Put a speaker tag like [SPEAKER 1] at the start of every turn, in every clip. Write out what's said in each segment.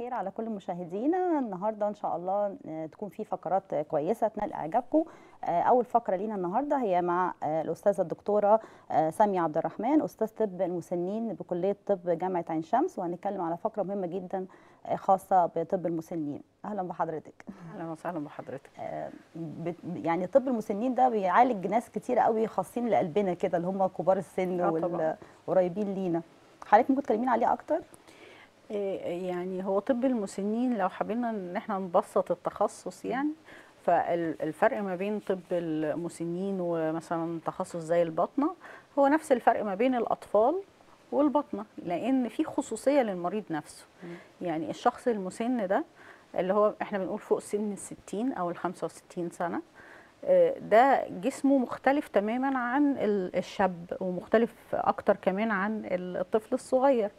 [SPEAKER 1] الخير على كل مشاهدينا النهارده ان شاء الله آه، تكون في فقرات آه، كويسه تنال اعجابكم آه، اول فقره لينا النهارده هي مع آه، الاستاذه الدكتوره آه، ساميه عبد الرحمن استاذ طب المسنين بكليه طب جامعه عين شمس وهنتكلم على فقره مهمه جدا آه، خاصه بطب المسنين اهلا بحضرتك
[SPEAKER 2] اهلا وسهلا بحضرتك
[SPEAKER 1] آه، بت- يعني طب المسنين ده بيعالج ناس كتير قوي خاصين لقلبنا كده اللي هم كبار السن
[SPEAKER 2] آه، طبعاً.
[SPEAKER 1] والقريبين لينا حضرتك ممكن تكلمينا عليه اكتر
[SPEAKER 2] إيه يعني هو طب المسنين لو حبينا ان احنا نبسط التخصص يعني فالفرق ما بين طب المسنين ومثلا تخصص زي الباطنه هو نفس الفرق ما بين الاطفال والباطنه لان في خصوصيه للمريض نفسه يعني الشخص المسن ده اللي هو احنا بنقول فوق سن الستين او الخمسة وستين سنه آه، ده جسمه مختلف تماما عن ال- الشاب ومختلف اكتر كمان عن الطفل الصغير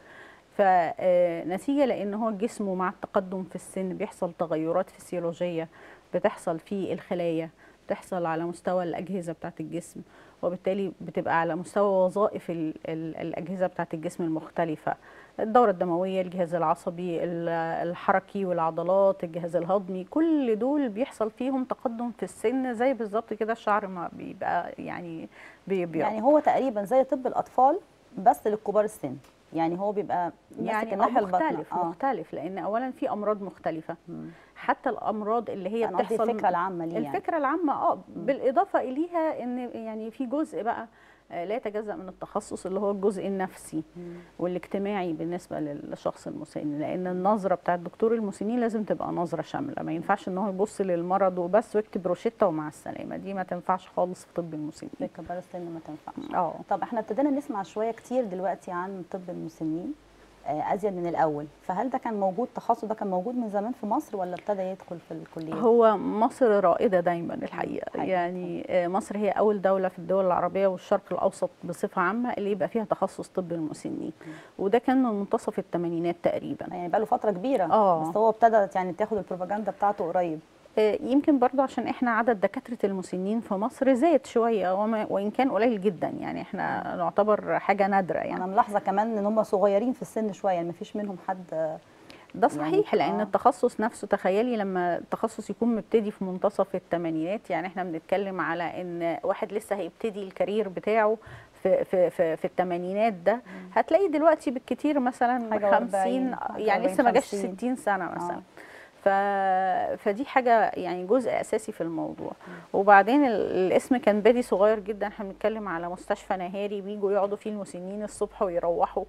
[SPEAKER 2] فنتيجه لان هو جسمه مع التقدم في السن بيحصل تغيرات فسيولوجيه بتحصل في الخلايا بتحصل على مستوى الاجهزه بتاعه الجسم وبالتالي بتبقى على مستوى وظائف ال- ال- الاجهزه بتاعه الجسم المختلفه الدوره الدمويه الجهاز العصبي ال- الحركي والعضلات الجهاز الهضمي كل دول بيحصل فيهم تقدم في السن زي بالظبط كده الشعر ما بيبقى يعني بي- بيقع.
[SPEAKER 1] يعني هو تقريبا زي طب الاطفال بس للكبار السن يعني هو بيبقى ماسك
[SPEAKER 2] يعني آه
[SPEAKER 1] الناحيه الباطنه
[SPEAKER 2] مختلف مختلف لان اولا في امراض مختلفه
[SPEAKER 1] مم.
[SPEAKER 2] حتى الامراض اللي هي
[SPEAKER 1] انا قصدي
[SPEAKER 2] بتحصل
[SPEAKER 1] الفكره العامه ليه يعني
[SPEAKER 2] الفكره العامه اه بالاضافه اليها ان يعني في جزء بقى آه، لا يتجزا من التخصص اللي هو الجزء النفسي
[SPEAKER 1] مم.
[SPEAKER 2] والاجتماعي بالنسبه للشخص المسن لان النظره بتاع الدكتور المسنين لازم تبقى نظره شامله ما ينفعش ان هو يبص للمرض وبس ويكتب روشته ومع السلامه دي ما تنفعش خالص في طب المسنين
[SPEAKER 1] في كبار السن ما تنفعش
[SPEAKER 2] اه
[SPEAKER 1] طب احنا ابتدينا نسمع شويه كتير دلوقتي عن طب المسنين آه، ازيد من الاول فهل ده كان موجود التخصص ده كان موجود من زمان في مصر ولا ابتدى يدخل في الكليه
[SPEAKER 2] هو مصر رائدة دايما الحقيقة
[SPEAKER 1] حقيقة.
[SPEAKER 2] يعني آه، مصر هي أول دولة في الدول العربية والشرق الأوسط بصفة عامة اللي يبقى فيها تخصص طب المسنين وده كان من منتصف الثمانينات تقريبا
[SPEAKER 1] يعني بقى له فتره كبيره
[SPEAKER 2] آه.
[SPEAKER 1] بس هو ابتدى يعني تاخد البروباجندا بتاعته قريب
[SPEAKER 2] آه، يمكن برضو عشان احنا عدد دكاترة المسنين في مصر زاد شوية وما- وإن كان قليل جدا يعني احنا نعتبر حاجة نادرة يعني
[SPEAKER 1] انا ملاحظه كمان ان هم صغيرين في السن شويه يعني ما فيش منهم حد
[SPEAKER 2] ده صحيح
[SPEAKER 1] يعني
[SPEAKER 2] لان
[SPEAKER 1] آه.
[SPEAKER 2] التخصص نفسه تخيلي لما التخصص يكون مبتدي في منتصف الثمانينات يعني احنا بنتكلم على ان واحد لسه هيبتدي الكارير بتاعه في في في, في الثمانينات ده هتلاقي دلوقتي بالكتير مثلا
[SPEAKER 1] حاجة
[SPEAKER 2] 50
[SPEAKER 1] وأربعين، حاجة
[SPEAKER 2] يعني لسه ما
[SPEAKER 1] وأربعين،
[SPEAKER 2] جاش
[SPEAKER 1] خمسين.
[SPEAKER 2] 60 سنه مثلا
[SPEAKER 1] آه.
[SPEAKER 2] ف... فدي حاجه يعني جزء اساسي في الموضوع وبعدين ال- الاسم كان بادي صغير جدا احنا بنتكلم على مستشفى نهاري بيجوا يقعدوا فيه المسنين الصبح ويروحوا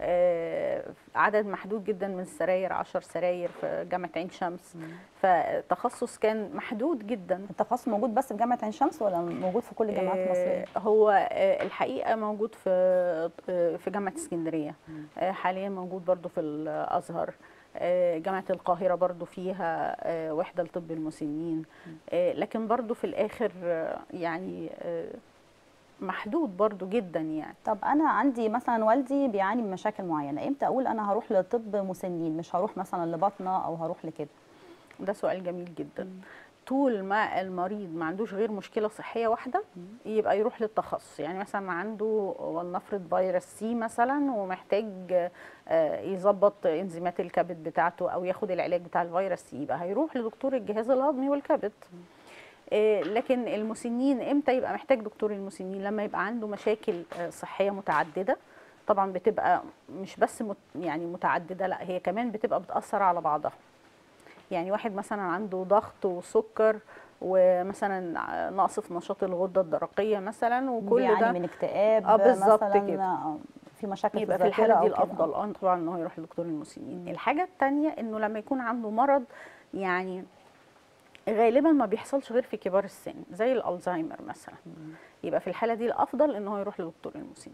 [SPEAKER 2] آه، عدد محدود جدا من السراير 10 سراير في جامعه عين شمس فالتخصص كان محدود جدا
[SPEAKER 1] التخصص موجود بس في جامعه عين شمس ولا موجود في كل الجامعات المصريه
[SPEAKER 2] آه، هو آه، الحقيقه موجود في آه، في جامعه اسكندريه آه، حاليا موجود برضو في الازهر آه، جامعه القاهره برضو فيها آه، وحده لطب المسنين آه، لكن برضو في الاخر آه، يعني آه، محدود برضو جدا يعني
[SPEAKER 1] طب انا عندي مثلا والدي بيعاني من مشاكل معينه امتى اقول انا هروح لطب مسنين مش هروح مثلا لبطنه او هروح لكده
[SPEAKER 2] ده سؤال جميل جدا طول ما المريض ما عندوش غير مشكله صحيه واحده يبقى يروح للتخصص يعني مثلا عنده ولنفرض فيروس سي مثلا ومحتاج آه، يظبط انزيمات الكبد بتاعته او ياخد العلاج بتاع الفيروس سي يبقى هيروح لدكتور الجهاز الهضمي والكبد آه، لكن المسنين امتى يبقى محتاج دكتور المسنين لما يبقى عنده مشاكل آه، صحيه متعدده طبعا بتبقى مش بس مت يعني متعدده لا هي كمان بتبقى بتاثر على بعضها يعني واحد مثلا عنده ضغط وسكر ومثلا نقص في نشاط الغده الدرقيه مثلا وكل
[SPEAKER 1] بيعاني
[SPEAKER 2] ده
[SPEAKER 1] من اكتئاب
[SPEAKER 2] آه، بالظبط
[SPEAKER 1] مثلا
[SPEAKER 2] كده.
[SPEAKER 1] آه، في مشاكل
[SPEAKER 2] يبقى
[SPEAKER 1] في
[SPEAKER 2] في
[SPEAKER 1] الذاكره
[SPEAKER 2] الحاله دي
[SPEAKER 1] أو كده.
[SPEAKER 2] الافضل اه طبعا ان هو يروح لدكتور المسنين الحاجه الثانيه انه لما يكون عنده مرض يعني غالبا ما بيحصلش غير في كبار السن زي الالزهايمر مثلا يبقى في الحاله دي الافضل ان هو يروح لدكتور المسنين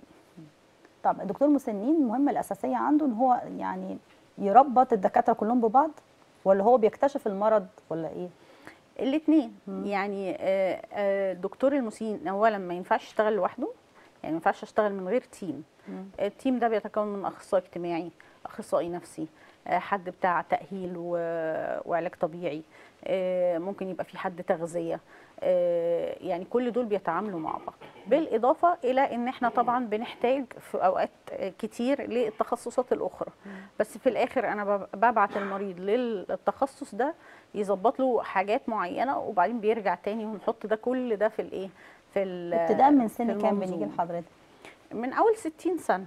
[SPEAKER 1] طب الدكتور المسنين المهمه الاساسيه عنده ان هو يعني يربط الدكاتره كلهم ببعض ولا هو بيكتشف المرض ولا ايه
[SPEAKER 2] الاثنين يعني آه، آه، دكتور المسنين اولا ما ينفعش يشتغل لوحده يعني ما ينفعش اشتغل من غير تيم التيم ده بيتكون من اخصائي اجتماعي اخصائي نفسي آه، حد بتاع تاهيل و- وعلاج طبيعي آه، ممكن يبقى في حد تغذيه آه، يعني كل دول بيتعاملوا مع بعض بالاضافه الى ان احنا طبعا بنحتاج في اوقات كتير للتخصصات الاخرى بس في الاخر انا بب- ببعت المريض للتخصص ده يظبط له حاجات معينه وبعدين بيرجع تاني ونحط ده كل ده في الايه في ال-
[SPEAKER 1] ابتداء من
[SPEAKER 2] في
[SPEAKER 1] سن كام بنيجي
[SPEAKER 2] المنظومة.
[SPEAKER 1] لحضرتك
[SPEAKER 2] من اول 60 سنه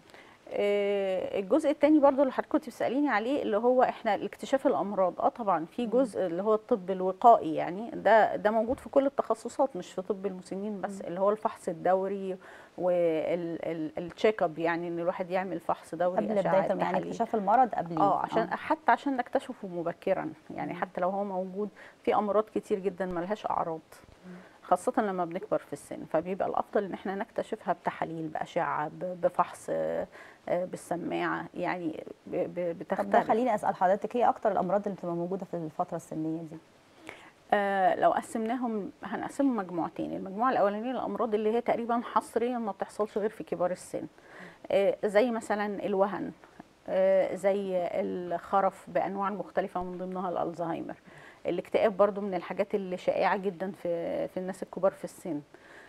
[SPEAKER 2] آه، الجزء الثاني برضو اللي حضرتك كنت بتساليني عليه اللي هو احنا الاكتشاف الامراض اه طبعا في جزء اللي هو الطب الوقائي يعني ده ده موجود في كل التخصصات مش في طب المسنين بس اللي هو الفحص الدوري والتشيك اب يعني ان الواحد يعمل فحص دوري
[SPEAKER 1] قبل بدايه
[SPEAKER 2] اشعه
[SPEAKER 1] يعني
[SPEAKER 2] تحاليل.
[SPEAKER 1] اكتشاف المرض قبل
[SPEAKER 2] اه عشان حتى عشان نكتشفه مبكرا يعني حتى لو هو موجود في امراض كتير جدا ملهاش اعراض خاصة لما بنكبر في السن فبيبقى الأفضل إن احنا نكتشفها بتحاليل بأشعة ب- بفحص آه، آه، بالسماعة يعني ب- ب-
[SPEAKER 1] طب ده
[SPEAKER 2] بتختلف
[SPEAKER 1] خليني اسال حضرتك ايه اكتر الامراض اللي بتبقى موجوده في الفتره السنيه دي
[SPEAKER 2] آه لو قسمناهم هنقسمهم مجموعتين المجموعة الأولانية الأمراض اللي هي تقريبا حصريا ما بتحصلش غير في كبار السن آه زي مثلا الوهن آه زي الخرف بأنواع مختلفة من ضمنها الألزهايمر الاكتئاب برضو من الحاجات اللي شائعة جدا في في الناس الكبار في السن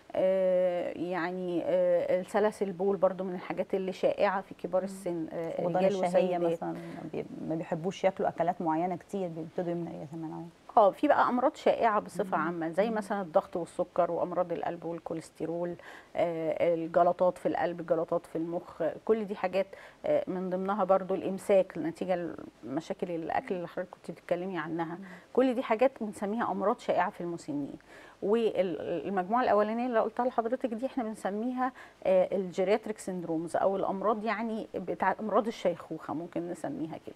[SPEAKER 2] آه، يعني آه، السلاسل البول برضو من الحاجات اللي شائعة في كبار السن آه،
[SPEAKER 1] فقدان
[SPEAKER 2] رجال
[SPEAKER 1] الشهيه
[SPEAKER 2] وسيدات.
[SPEAKER 1] مثلا بي- ما بيحبوش ياكلوا اكلات معينه كتير بيبتدوا يمنعوا يتمنعوا
[SPEAKER 2] اه في بقى امراض شائعه بصفه عامه زي مثلا الضغط والسكر وامراض القلب والكوليسترول آه، الجلطات في القلب الجلطات في المخ كل دي حاجات آه، من ضمنها برضو الامساك نتيجه لمشاكل الاكل اللي حضرتك كنت بتتكلمي عنها كل دي حاجات بنسميها امراض شائعه في المسنين والمجموعه الاولانيه اللي قلتها لحضرتك دي احنا بنسميها آه، الجيرياتريك سيندرومز او الامراض يعني بتاع امراض الشيخوخه ممكن نسميها كده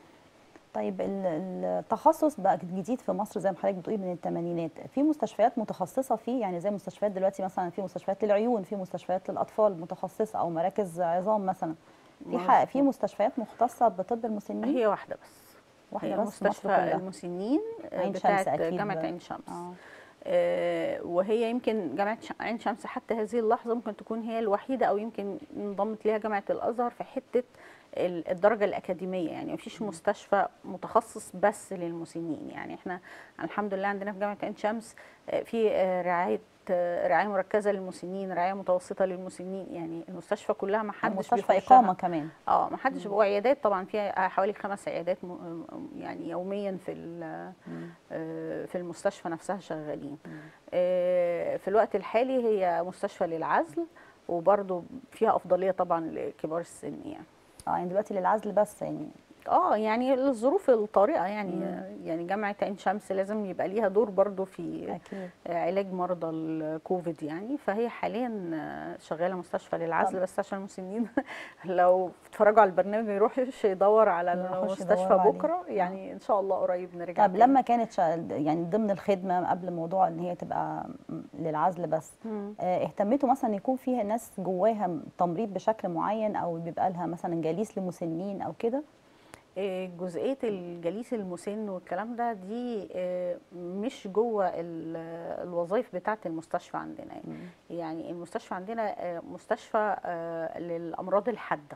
[SPEAKER 1] طيب ال- التخصص بقى جديد في مصر زي ما حضرتك بتقولي من الثمانينات في مستشفيات متخصصه فيه يعني زي مستشفيات دلوقتي مثلا في مستشفيات للعيون في مستشفيات للاطفال متخصصه او مراكز عظام مثلا في ح- في
[SPEAKER 2] مظبوط.
[SPEAKER 1] مستشفيات مختصه بطب المسنين
[SPEAKER 2] هي واحده بس
[SPEAKER 1] واحدة
[SPEAKER 2] هي
[SPEAKER 1] بس في مصر
[SPEAKER 2] مستشفى
[SPEAKER 1] كلها.
[SPEAKER 2] المسنين آه،
[SPEAKER 1] عين شمس
[SPEAKER 2] بتاعت
[SPEAKER 1] أكيد
[SPEAKER 2] جامعة
[SPEAKER 1] بقى.
[SPEAKER 2] عين شمس
[SPEAKER 1] اه
[SPEAKER 2] آه، وهي يمكن جامعة ش- عين شمس حتى هذه اللحظة ممكن تكون هي الوحيدة أو يمكن انضمت ليها جامعة الأزهر في حتة ال- الدرجة الأكاديمية يعني مفيش مستشفى متخصص بس للمسنين يعني احنا الحمد لله عندنا في جامعة عين شمس آه، في آه، رعاية آه، رعاية مركزة للمسنين رعاية متوسطة للمسنين يعني المستشفى كلها ما حدش
[SPEAKER 1] مستشفى
[SPEAKER 2] بيخشها.
[SPEAKER 1] اقامه كمان
[SPEAKER 2] اه ما حدش وعيادات طبعا فيها حوالي خمس عيادات م- يعني يوميا في ال- آه، في المستشفى نفسها شغالين آه، في الوقت الحالي هي مستشفى للعزل وبرضه فيها افضليه طبعا لكبار السن يعني
[SPEAKER 1] اه يعني دلوقتي للعزل بس يعني
[SPEAKER 2] اه يعني الظروف الطارئه يعني يعني جامعه عين شمس لازم يبقى ليها دور برضه في
[SPEAKER 1] اكيد
[SPEAKER 2] علاج مرضى الكوفيد يعني فهي حاليا شغاله مستشفى للعزل
[SPEAKER 1] طب.
[SPEAKER 2] بس عشان المسنين لو اتفرجوا على البرنامج ما يروحش يدور على
[SPEAKER 1] يروحوش
[SPEAKER 2] المستشفى
[SPEAKER 1] يدوروا عليه.
[SPEAKER 2] بكره يعني ان شاء الله قريب نرجع
[SPEAKER 1] طب
[SPEAKER 2] تاني.
[SPEAKER 1] لما كانت شا... يعني ضمن الخدمه قبل موضوع ان هي تبقى م- للعزل بس
[SPEAKER 2] مم.
[SPEAKER 1] آه، اهتمتوا مثلا يكون فيها ناس جواها تمريض بشكل معين او بيبقى لها مثلا جليس لمسنين او كده
[SPEAKER 2] إيه، جزئيه الجليس المسن والكلام ده دي إيه، مش جوه ال- الوظائف بتاعه المستشفى عندنا يعني. يعني المستشفى عندنا آه، مستشفى آه، للامراض الحاده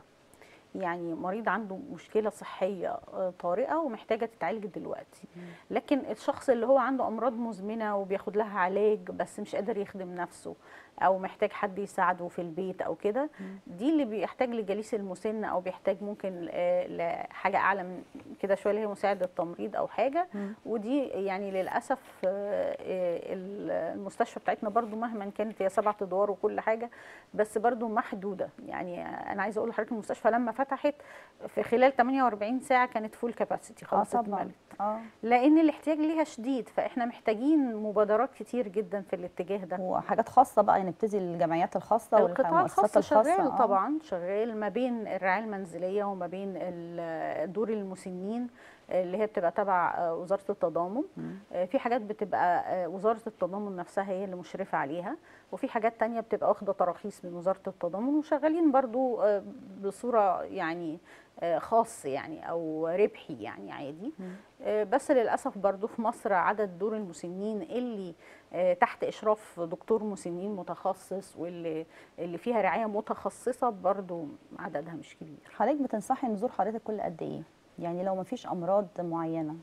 [SPEAKER 2] يعني مريض عنده مشكله صحيه آه، طارئه ومحتاجه تتعالج دلوقتي لكن الشخص اللي هو عنده امراض مزمنه وبياخد لها علاج بس مش قادر يخدم نفسه او محتاج حد يساعده في البيت او كده دي اللي بيحتاج لجليس المسن او بيحتاج ممكن آه، لحاجه اعلى من كده شويه اللي هي مساعد التمريض او حاجه ودي يعني للاسف آه، آه، المستشفى بتاعتنا برضو مهما كانت هي سبعة ادوار وكل حاجه بس برضو محدوده يعني انا عايزه اقول لحضرتك المستشفى لما فتحت في خلال 48 ساعه كانت فول كاباسيتي خلاص
[SPEAKER 1] اه طبعا
[SPEAKER 2] اتملت
[SPEAKER 1] اه
[SPEAKER 2] لان الاحتياج ليها شديد فاحنا محتاجين مبادرات كتير جدا في الاتجاه ده
[SPEAKER 1] وحاجات خاصه بقى نبتدي الجمعيات الخاصه
[SPEAKER 2] القطاع
[SPEAKER 1] والمؤسسات
[SPEAKER 2] الخاص
[SPEAKER 1] الخاصه
[SPEAKER 2] شغال
[SPEAKER 1] آه.
[SPEAKER 2] طبعا شغال ما بين الرعايه المنزليه وما بين ال- دور المسنين اللي هي بتبقى تبع آه، وزاره التضامن آه، في حاجات بتبقى آه، وزاره التضامن نفسها هي اللي مشرفه عليها وفي حاجات تانية بتبقى واخده تراخيص من وزاره التضامن وشغالين برضو آه، بصوره يعني آه، خاص يعني او ربحي يعني عادي آه، بس للاسف برضو في مصر عدد دور المسنين اللي آه، تحت اشراف دكتور مسنين متخصص واللي اللي فيها رعايه متخصصه برضو عددها مش كبير
[SPEAKER 1] حضرتك بتنصحي نزور حضرتك كل قد ايه يعني لو ما فيش امراض معينه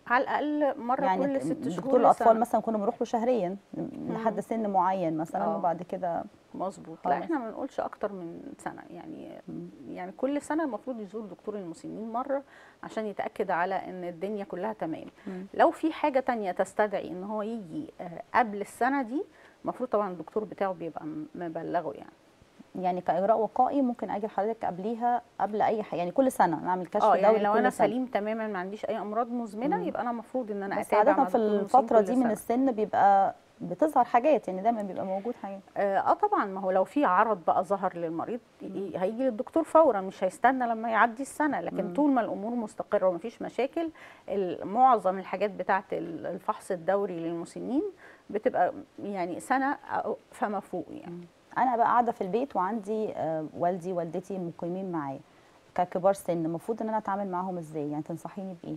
[SPEAKER 2] على الاقل مره
[SPEAKER 1] يعني
[SPEAKER 2] كل ست
[SPEAKER 1] دكتور
[SPEAKER 2] شهور
[SPEAKER 1] الاطفال
[SPEAKER 2] لسنة.
[SPEAKER 1] مثلا كنا بنروح له شهريا لحد سن معين مثلا
[SPEAKER 2] آه.
[SPEAKER 1] وبعد كده
[SPEAKER 2] مظبوط
[SPEAKER 1] خلاص.
[SPEAKER 2] لا احنا ما بنقولش اكتر من سنه يعني يعني كل سنه المفروض يزور دكتور المسنين مره عشان يتاكد على ان الدنيا كلها تمام
[SPEAKER 1] مم.
[SPEAKER 2] لو في حاجه تانية تستدعي ان هو يجي آه، قبل السنه دي المفروض طبعا الدكتور بتاعه بيبقى م- مبلغه يعني
[SPEAKER 1] يعني كاجراء وقائي ممكن اجي لحضرتك قبليها قبل اي حاجه يعني كل سنه نعمل كشف
[SPEAKER 2] اه
[SPEAKER 1] دوري
[SPEAKER 2] يعني لو
[SPEAKER 1] كل
[SPEAKER 2] انا
[SPEAKER 1] سنة.
[SPEAKER 2] سليم تماما ما عنديش اي امراض مزمنه
[SPEAKER 1] مم.
[SPEAKER 2] يبقى انا المفروض ان انا
[SPEAKER 1] بس
[SPEAKER 2] اتابع
[SPEAKER 1] عاده
[SPEAKER 2] مع
[SPEAKER 1] في
[SPEAKER 2] دكتور المسنين
[SPEAKER 1] الفتره
[SPEAKER 2] كل
[SPEAKER 1] دي من
[SPEAKER 2] سنة.
[SPEAKER 1] السن بيبقى بتظهر حاجات يعني دايما بيبقى موجود حاجات
[SPEAKER 2] اه آه طبعا ما هو لو في عرض بقى ظهر للمريض ي- هيجي للدكتور فورا مش هيستنى لما يعدي السنه لكن
[SPEAKER 1] مم.
[SPEAKER 2] طول ما الامور مستقره ومفيش مشاكل ال- معظم الحاجات بتاعه ال- الفحص الدوري للمسنين بتبقى يعني سنه أو فما فوق يعني
[SPEAKER 1] انا بقى قاعده في البيت وعندي آه، والدي والدتي مقيمين معايا ككبار سن المفروض ان انا اتعامل معاهم ازاي يعني تنصحيني بايه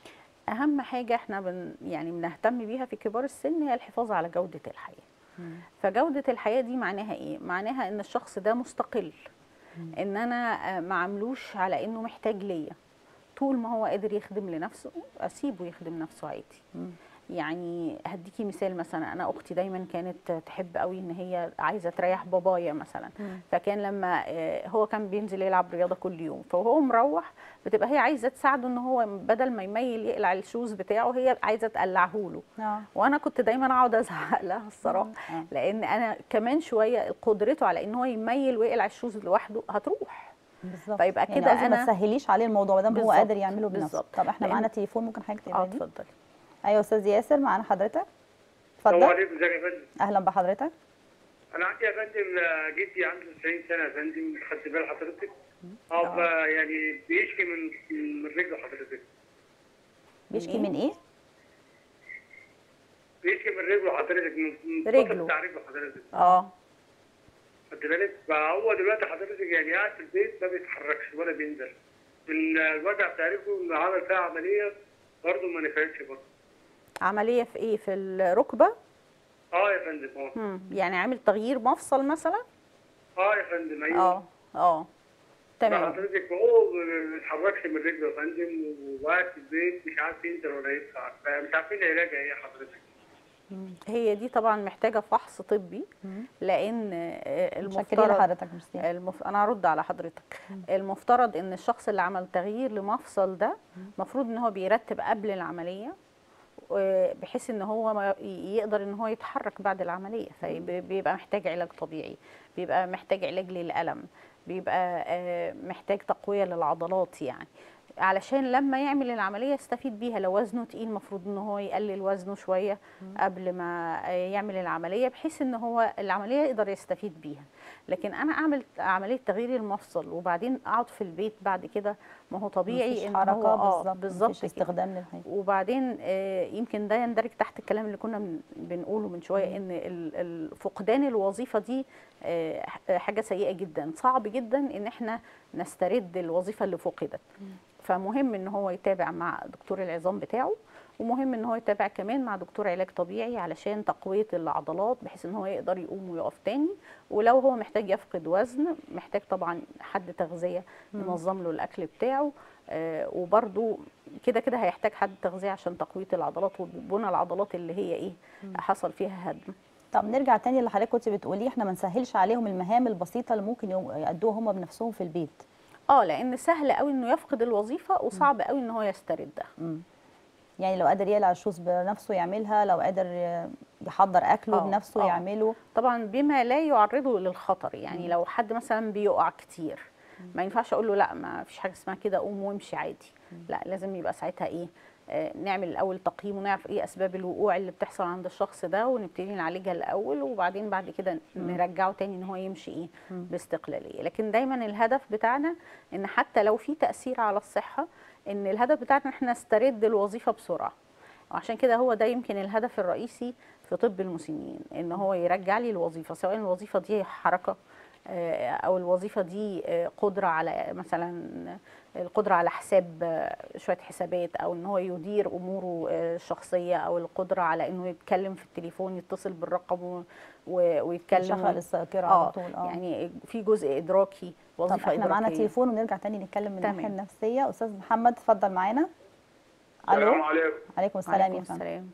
[SPEAKER 2] اهم حاجه احنا بن يعني بنهتم بيها في كبار السن هي الحفاظ على جوده الحياه فجودة الحياة دي معناها ايه؟ معناها ان الشخص ده مستقل ان انا آه، ما عاملوش على انه محتاج ليا طول ما هو قادر يخدم لنفسه اسيبه يخدم نفسه عادي
[SPEAKER 1] مم.
[SPEAKER 2] يعني هديكي مثال مثلا انا اختي دايما كانت تحب قوي ان هي عايزه تريح بابايا مثلا
[SPEAKER 1] مم.
[SPEAKER 2] فكان لما آه، هو كان بينزل يلعب رياضه كل يوم فهو مروح بتبقى هي عايزه تساعده ان هو بدل ما يميل يقلع الشوز بتاعه هي عايزه تقلعه له
[SPEAKER 1] اه
[SPEAKER 2] وانا كنت دايما اقعد ازعق لها الصراحه
[SPEAKER 1] آه.
[SPEAKER 2] لان انا كمان شويه قدرته على ان هو يميل ويقلع الشوز لوحده هتروح
[SPEAKER 1] بالظبط
[SPEAKER 2] فيبقى
[SPEAKER 1] يعني
[SPEAKER 2] كده
[SPEAKER 1] قصدي ما
[SPEAKER 2] أنا-
[SPEAKER 1] تسهليش عليه الموضوع ما دام هو
[SPEAKER 2] بالظبط،
[SPEAKER 1] قادر يعمله بنفسه
[SPEAKER 2] بالظبط.
[SPEAKER 1] طب احنا
[SPEAKER 2] لأن-
[SPEAKER 1] معانا تليفون ممكن حضرتك
[SPEAKER 2] اه
[SPEAKER 1] تقبلي
[SPEAKER 2] اتفضلي
[SPEAKER 1] ايوه استاذ ياسر معانا حضرتك
[SPEAKER 3] السلام
[SPEAKER 1] اتفضل
[SPEAKER 3] عليكم ازيك يا فندم
[SPEAKER 1] اهلا بحضرتك
[SPEAKER 3] انا عندي يا فندم آه، جدي عنده 90 سنه يا فندم خدت بال حضرتك اه
[SPEAKER 2] آه.
[SPEAKER 3] فا يعني بيشكي من من رجله حضرتك
[SPEAKER 1] بيشكي
[SPEAKER 2] إيه؟
[SPEAKER 1] من ايه
[SPEAKER 3] بيشكي من رجله حضرتك من من
[SPEAKER 2] رجله.
[SPEAKER 3] الفصل بتاع رجله حضرتك
[SPEAKER 2] اه
[SPEAKER 3] خدت بالك فهو دلوقتي حضرتك يعني قاعد في البيت ما بيتحركش ولا بينزل من الوجع بتاع رجله اللي عمل فيها عمليه برضه ما نفعتش برضه
[SPEAKER 2] عمليه في ايه في الركبه
[SPEAKER 3] اه يا فندم اه
[SPEAKER 2] مم. يعني عامل تغيير مفصل مثلا
[SPEAKER 3] اه يا فندم ايوه
[SPEAKER 2] اه اه تمام
[SPEAKER 3] حضرتك هو ما بيتحركش من رجله يا فندم وقاعد في البيت مش عارف ينزل ولا يطلع فمش عارفين علاجها ايه حضرتك
[SPEAKER 2] هي دي طبعا محتاجه فحص طبي لان آه،
[SPEAKER 1] متشكرين
[SPEAKER 2] المفترض
[SPEAKER 1] لحضرتك ميرسي
[SPEAKER 2] المف... انا هرد على حضرتك المفترض ان الشخص اللي عمل تغيير لمفصل ده المفروض ان هو بيرتب قبل العمليه و- بحيث ان هو ما ي- يقدر ان هو يتحرك بعد العمليه فبيبقى محتاج علاج طبيعي بيبقى محتاج علاج للالم بيبقى آه، محتاج تقويه للعضلات يعني علشان لما يعمل العمليه يستفيد بيها لو وزنه تقيل المفروض ان هو يقلل وزنه شويه قبل ما آه، يعمل العمليه بحيث ان هو العمليه يقدر يستفيد بيها لكن انا اعمل عمليه تغيير المفصل وبعدين اقعد في البيت بعد كده ما هو طبيعي
[SPEAKER 1] مفيش
[SPEAKER 2] ان
[SPEAKER 1] حركه
[SPEAKER 2] هو اه
[SPEAKER 1] بالظبط
[SPEAKER 2] بالظبط
[SPEAKER 1] مفيش
[SPEAKER 2] كده.
[SPEAKER 1] استخدام للحاجه
[SPEAKER 2] وبعدين آه، يمكن ده يندرج تحت الكلام اللي كنا بن- بنقوله من شويه ان ال- ال- فقدان الوظيفه دي آه، ح- حاجه سيئه جدا صعب جدا ان احنا نسترد الوظيفه اللي فقدت فمهم ان هو يتابع مع دكتور العظام بتاعه ومهم ان هو يتابع كمان مع دكتور علاج طبيعي علشان تقويه العضلات بحيث ان هو يقدر يقوم ويقف تاني ولو هو محتاج يفقد وزن محتاج طبعا حد تغذيه ينظم له الاكل بتاعه آه، وبرده كده كده هيحتاج حد تغذيه عشان تقويه العضلات وبناء العضلات اللي هي ايه حصل فيها هدم
[SPEAKER 1] طب نرجع تاني اللي حضرتك كنت بتقوليه احنا ما نسهلش عليهم المهام البسيطه اللي ممكن يو- يأدوها هم بنفسهم في البيت
[SPEAKER 2] اه لان سهل قوي انه يفقد الوظيفه وصعب قوي ان هو يستردها
[SPEAKER 1] يعني لو قادر يقلع الشوز بنفسه يعملها لو قادر ي- يحضر اكله
[SPEAKER 2] آه،
[SPEAKER 1] بنفسه
[SPEAKER 2] آه.
[SPEAKER 1] يعمله
[SPEAKER 2] طبعا بما لا يعرضه للخطر يعني لو حد مثلا بيقع كتير ما ينفعش اقول له لا ما فيش حاجه اسمها كده قوم وامشي عادي لا لازم يبقى ساعتها ايه آه، نعمل الاول تقييم ونعرف ايه اسباب الوقوع اللي بتحصل عند الشخص ده ونبتدي نعالجها الاول وبعدين بعد كده نرجعه تاني ان هو يمشي ايه باستقلاليه لكن دايما الهدف بتاعنا ان حتى لو في تاثير على الصحه ان الهدف بتاعنا ان احنا نسترد الوظيفه بسرعه وعشان كده هو ده يمكن الهدف الرئيسي في طب المسنين ان هو يرجع لي الوظيفه سواء الوظيفه دي حركه آه، او الوظيفه دي آه، قدره على مثلا القدره على حساب آه، شويه حسابات او ان هو يدير اموره آه، الشخصيه او القدره على انه يتكلم في التليفون يتصل بالرقم و- و- ويتكلم
[SPEAKER 1] يشغل الذاكره
[SPEAKER 2] اه
[SPEAKER 1] على طول اه
[SPEAKER 2] يعني في جزء ادراكي
[SPEAKER 1] طب
[SPEAKER 2] وظيفه
[SPEAKER 1] احنا معانا
[SPEAKER 2] إدراكية.
[SPEAKER 1] تليفون ونرجع تاني نتكلم من الناحيه
[SPEAKER 2] تمام.
[SPEAKER 1] النفسيه استاذ محمد اتفضل معانا الو
[SPEAKER 4] السلام عليكم
[SPEAKER 1] عليكم السلام يا
[SPEAKER 2] عليكم
[SPEAKER 1] فندم
[SPEAKER 2] السلام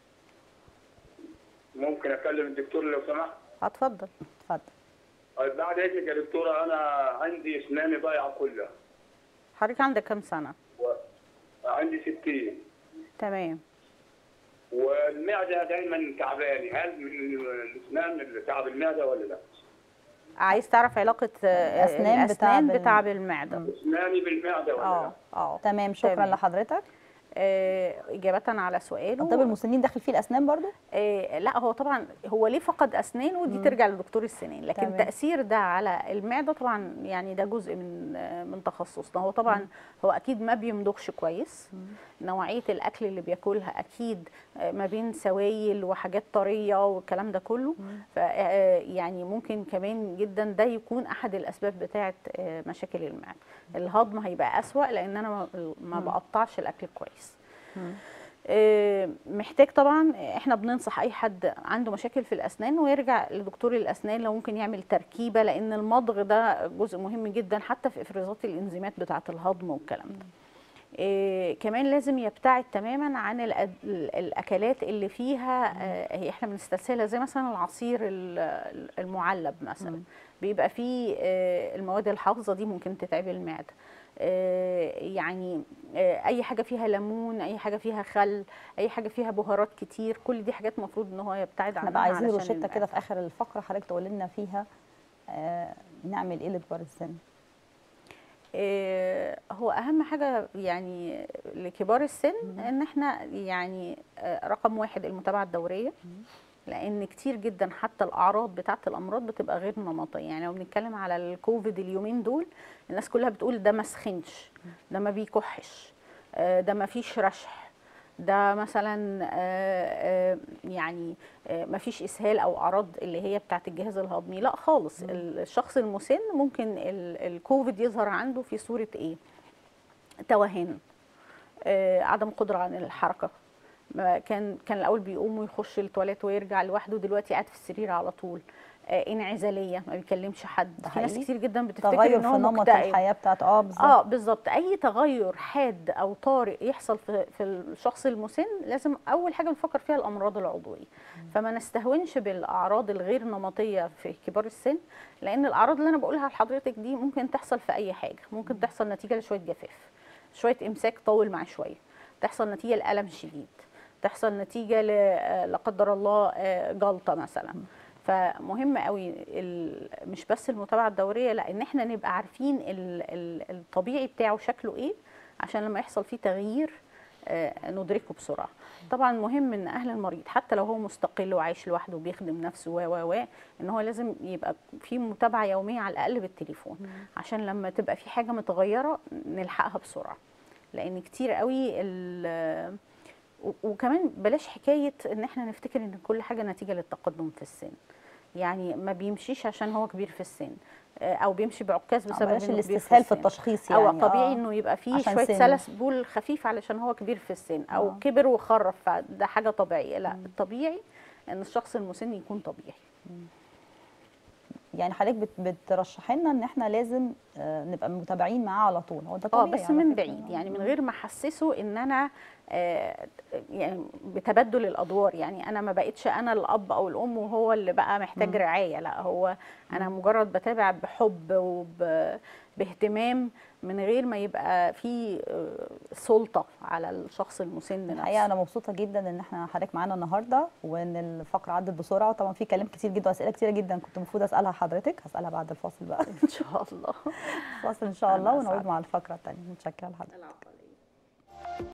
[SPEAKER 4] ممكن اكلم الدكتور لو سمحت
[SPEAKER 2] اتفضل
[SPEAKER 1] اتفضل
[SPEAKER 4] طيب بعد اذنك يا دكتوره انا عندي اسناني ضايعه كلها
[SPEAKER 2] حضرتك عندك كام سنه
[SPEAKER 4] وعندي 60
[SPEAKER 2] تمام
[SPEAKER 4] والمعده دايما تعباني هل من الاسنان اللي تعب المعده ولا لا؟
[SPEAKER 2] عايز تعرف علاقه آه،
[SPEAKER 1] الأسنان
[SPEAKER 2] الاسنان
[SPEAKER 1] بتعب ال-
[SPEAKER 2] بتعب المعده
[SPEAKER 4] اسناني بالمعده ولا
[SPEAKER 2] اه
[SPEAKER 4] لا؟
[SPEAKER 2] اه
[SPEAKER 1] تمام شكرا
[SPEAKER 2] تمام.
[SPEAKER 1] لحضرتك
[SPEAKER 2] آه، اجابه على سؤاله
[SPEAKER 1] طب المسنين داخل فيه الاسنان برضو
[SPEAKER 2] آه، لا هو طبعا هو ليه فقد اسنان ودي ترجع لدكتور السنان لكن
[SPEAKER 1] تمام.
[SPEAKER 2] التاثير ده على المعده طبعا يعني ده جزء من آه، من تخصصنا هو طبعا هو اكيد ما بيمضغش كويس نوعيه الاكل اللي بياكلها اكيد آه، ما بين سوائل وحاجات طريه والكلام ده كله ف آه، يعني ممكن كمان جدا ده يكون احد الاسباب بتاعه آه، مشاكل المعده الهضم هيبقى اسوا لان انا ما- ما بقطعش الاكل كويس آه، محتاج طبعا احنا بننصح اي حد عنده مشاكل في الاسنان ويرجع لدكتور الاسنان لو ممكن يعمل تركيبه لان المضغ ده جزء مهم جدا حتى في افرازات الانزيمات بتاعه الهضم والكلام ده إيه كمان لازم يبتعد تماما عن الأد- ال- الاكلات اللي فيها آه هي احنا بنستسهلها زي مثلا العصير ال- المعلب مثلا بيبقى فيه آه المواد الحافظه دي ممكن تتعب المعده آه يعني آه اي حاجه فيها ليمون اي حاجه فيها خل اي حاجه فيها بهارات كتير كل دي حاجات المفروض ان هو يبتعد
[SPEAKER 1] احنا
[SPEAKER 2] عنها
[SPEAKER 1] بقى عايزين
[SPEAKER 2] علشان
[SPEAKER 1] روشته
[SPEAKER 2] المعدة.
[SPEAKER 1] كده في اخر الفقره حضرتك تقول لنا فيها آه نعمل ايه لكبار السن
[SPEAKER 2] آه، هو اهم حاجه يعني لكبار السن ان احنا يعني آه، رقم واحد المتابعه الدوريه لان كتير جدا حتى الاعراض بتاعه الامراض بتبقى غير نمطيه يعني لو بنتكلم على الكوفيد اليومين دول الناس كلها بتقول ده ما سخنش ده ما بيكحش آه، ده ما فيش رشح ده مثلا آه، آه، يعني آه، ما فيش اسهال او اعراض اللي هي بتاعه الجهاز الهضمي لا خالص الشخص المسن ممكن ال- الكوفيد يظهر عنده في صوره ايه توهان آه، عدم قدره عن الحركه ما كان كان الاول بيقوم ويخش التواليت ويرجع لوحده دلوقتي قاعد في السرير على طول آه، انعزاليه ما بيكلمش حد
[SPEAKER 1] ده
[SPEAKER 2] في ناس
[SPEAKER 1] حقيقي.
[SPEAKER 2] كتير جدا بتفتكر
[SPEAKER 1] تغير
[SPEAKER 2] ان
[SPEAKER 1] في
[SPEAKER 2] هو
[SPEAKER 1] نمط
[SPEAKER 2] مكتئب
[SPEAKER 1] الحياه بتاعته اه بالظبط
[SPEAKER 2] اه بالظبط اي تغير حاد او طارئ يحصل في في الشخص المسن لازم اول حاجه نفكر فيها الامراض العضويه فما نستهونش بالاعراض الغير نمطيه في كبار السن لان الاعراض اللي انا بقولها لحضرتك دي ممكن تحصل في اي حاجه ممكن تحصل نتيجه لشويه جفاف شويه امساك طول مع شويه تحصل نتيجه لالم شديد تحصل نتيجه ل- آه، لا قدر الله آه، جلطه مثلا فمهم قوي ال- مش بس المتابعه الدوريه لا ان احنا نبقى عارفين ال- ال- الطبيعي بتاعه شكله ايه عشان لما يحصل فيه تغيير آه، ندركه بسرعه طبعا مهم ان اهل المريض حتى لو هو مستقل وعايش لوحده وبيخدم نفسه و و و ان هو لازم يبقى في متابعه يوميه على الاقل بالتليفون عشان لما تبقى في حاجه متغيره نلحقها بسرعه لان كتير قوي ال- و- وكمان بلاش حكايه ان احنا نفتكر ان كل حاجه نتيجه للتقدم في السن يعني ما بيمشيش عشان هو كبير في السن آه، او بيمشي بعكاز
[SPEAKER 1] آه،
[SPEAKER 2] بسبب
[SPEAKER 1] بلاش
[SPEAKER 2] انه كبير في
[SPEAKER 1] الاستسهال في
[SPEAKER 2] السن.
[SPEAKER 1] التشخيص يعني
[SPEAKER 2] او طبيعي
[SPEAKER 1] آه.
[SPEAKER 2] انه يبقى فيه
[SPEAKER 1] عشان
[SPEAKER 2] شويه
[SPEAKER 1] سنه.
[SPEAKER 2] سلس بول خفيف علشان هو كبير في السن او
[SPEAKER 1] آه.
[SPEAKER 2] كبر وخرف فده حاجه طبيعيه لا الطبيعي ان الشخص المسن يكون طبيعي
[SPEAKER 1] يعني حضرتك بت- بترشحي لنا ان احنا لازم آه نبقى متابعين معاه على طول هو ده
[SPEAKER 2] اه
[SPEAKER 1] طبيعي
[SPEAKER 2] بس
[SPEAKER 1] على
[SPEAKER 2] من
[SPEAKER 1] فكرة.
[SPEAKER 2] بعيد يعني من غير ما احسسه ان انا آه، يعني بتبدل الادوار يعني انا ما بقتش انا الاب او الام وهو اللي بقى محتاج رعايه لا هو انا مجرد بتابع بحب وباهتمام من غير ما يبقى في آه، سلطه على الشخص المسن
[SPEAKER 1] الحقيقه
[SPEAKER 2] نفسه
[SPEAKER 1] انا مبسوطه جدا ان احنا حضرتك معانا النهارده وان الفقره عدت بسرعه وطبعا في كلام كتير جدا واسئله كتيره جدا كنت المفروض اسالها حضرتك هسالها بعد الفاصل بقى
[SPEAKER 2] ان شاء الله
[SPEAKER 1] فاصل ان شاء الله
[SPEAKER 2] أنا
[SPEAKER 1] ونعود
[SPEAKER 2] أسعد.
[SPEAKER 1] مع الفقره الثانيه متشكره لحضرتك
[SPEAKER 2] العفو.